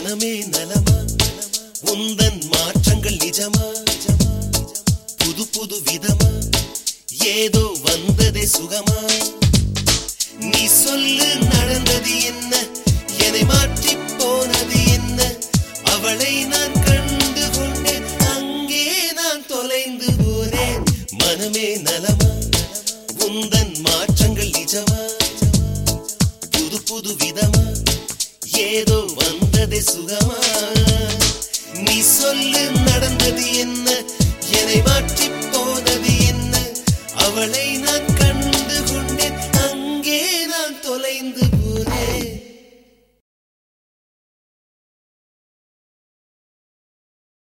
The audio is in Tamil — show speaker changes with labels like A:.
A: மனமே நலமா உந்தன் மாற்றங்கள் நிஜமா புது புது விதமா ஏதோ வந்ததே சுகமா நீ சொல்லு நடந்தது என்ன என்னை மாற்றி போனது என்ன அவளை நான் கண்டு கொண்டேன் அங்கே நான் தொலைந்து போனேன் மனமே நலமா உந்தன் மாற்றங்கள் நிஜமா புது புது விதமா ஏதோ வந்ததே சுகமா